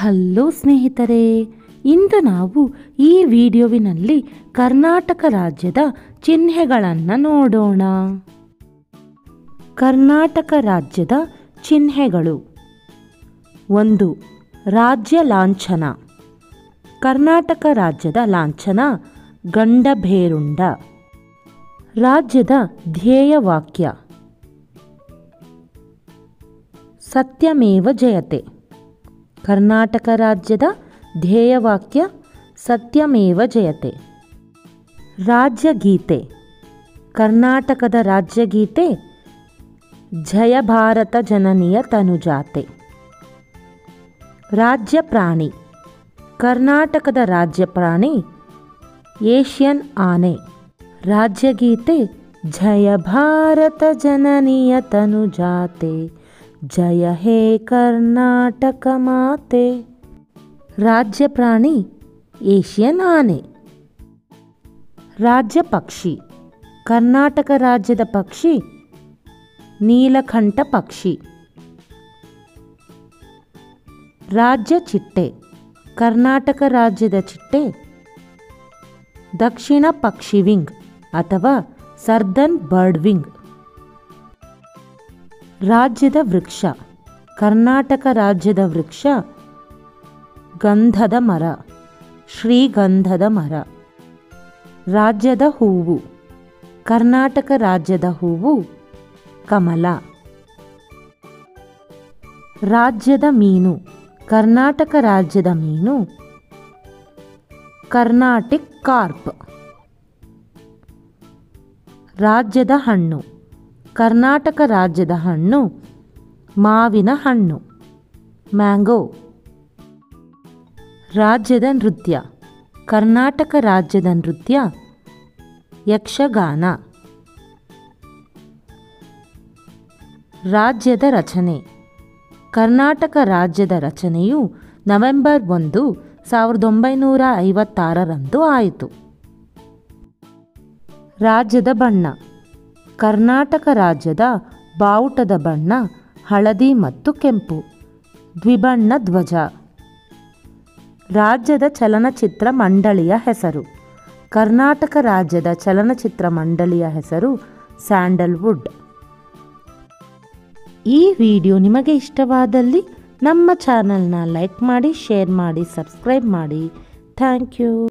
hello ಸ್ನೇಹಿತರೆ ಇಂದು ನಾವು ಈ ವಿಡಿಯೋವಿನಲ್ಲಿ ಕರ್ನಾಟಕ ರಾಜ್ಯದ ಚಿಹ್ನೆಗಳನ್ನು ನೋಡೋಣ ಕರ್ನಾಟಕ ರಾಜ್ಯದ ಚಿಹ್ನೆಗಳು ಒಂದು ರಾಜ್ಯ ಲಾಂಛನ ಕರ್ನಾಟಕ ರಾಜ್ಯದ ಲಾಂಛನ ಗಂಡಭೇರುಂಡ ರಾಜ್ಯದ ಧ್ಯೇಯವಾಕ್ಯ ಸತ್ಯಮೇವ ಜಯತೆ ಕರ್ನಾಟಕ ರಾಜ್ಯದ ಧ್ಯೇಯವಾಕ್ಯ ಸತ್ಯಮೇವ ಜಯತೆ ರಾಜ್ಯಗೀತೆ ಕರ್ನಾಟಕದ ರಾಜ್ಯಗೀತೆ ಜಯ ಭಾರತ ಜನನಿಯ ತನುಜಾತೆ ರಾಜ್ಯ ಪ್ರಾಣಿ ಕರ್ನಾಟಕದ ರಾಜ್ಯ ಪ್ರಾಣಿ ಏಷ್ಯನ್ ಆನೆ ರಾಜ್ಯಗೀತೆ ಜಯ ಭಾರತ ಜನನಿಯ ತನುಜಾತೆ ಜಯ ಹೇ ಕರ್ನಾಟಕ ಮಾತೆ ರಾಜ್ಯ ಪ್ರಾಣಿ ಏಷ್ಯನ್ ಆನೆ ರಾಜ್ಯ ಪಕ್ಷಿ ಕರ್ನಾಟಕ ರಾಜ್ಯದ ಪಕ್ಷಿ ನೀಲಕಂಠ ಪಕ್ಷಿ ರಾಜ್ಯ ಚಿಟ್ಟೆ ಕರ್ನಾಟಕ ರಾಜ್ಯದ ಚಿಟ್ಟೆ ದಕ್ಷಿಣ ಪಕ್ಷಿ ವಿಂಗ್ ಅಥವಾ ಸರ್ದನ್ ಬರ್ಡ್ ವಿಂಗ್ ರಾಜ್ಯದ ವೃಕ್ಷ ಕರ್ನಾಟಕ ರಾಜ್ಯದ ವೃಕ್ಷ ಗಂಧದ ಮರ ಶ್ರೀಗಂಧದ ಮರ ರಾಜ್ಯದ ಹೂವು ಕರ್ನಾಟಕ ರಾಜ್ಯದ ಹೂವು ಕಮಲ ರಾಜ್ಯದ ಮೀನು ಕರ್ನಾಟಕ ರಾಜ್ಯದ ಮೀನು ಕರ್ನಾಟಿಕ್ ಕಾರ್ಪ್ ರಾಜ್ಯದ ಹಣ್ಣು ಕರ್ನಾಟಕ ರಾಜ್ಯದ ಹಣ್ಣು ಮಾವಿನ ಹಣ್ಣು ಮ್ಯಾಂಗೋ ರಾಜ್ಯದ ನೃತ್ಯ ಕರ್ನಾಟಕ ರಾಜ್ಯದ ನೃತ್ಯ ಯಕ್ಷಗಾನ ರಾಜ್ಯದ ರಚನೆ ಕರ್ನಾಟಕ ರಾಜ್ಯದ ರಚನೆಯು ನವೆಂಬರ್ ಒಂದು ಸಾವಿರದ ಒಂಬೈನೂರ ಐವತ್ತಾರರಂದು ಆಯಿತು ರಾಜ್ಯದ ಬಣ್ಣ ಕರ್ನಾಟಕ ರಾಜ್ಯದ ಬಾವುಟದ ಬಣ್ಣ ಹಳದಿ ಮತ್ತು ಕೆಂಪು ದ್ವಿಬಣ್ಣ ಧ್ವಜ ರಾಜ್ಯದ ಚಲನಚಿತ್ರ ಮಂಡಳಿಯ ಹೆಸರು ಕರ್ನಾಟಕ ರಾಜ್ಯದ ಚಲನಚಿತ್ರ ಮಂಡಳಿಯ ಹೆಸರು ಸ್ಯಾಂಡಲ್ವುಡ್ ಈ ವಿಡಿಯೋ ನಿಮಗೆ ಇಷ್ಟವಾದಲ್ಲಿ ನಮ್ಮ ಚಾನಲ್ನ ಲೈಕ್ ಮಾಡಿ ಶೇರ್ ಮಾಡಿ ಸಬ್ಸ್ಕ್ರೈಬ್ ಮಾಡಿ ಥ್ಯಾಂಕ್ ಯು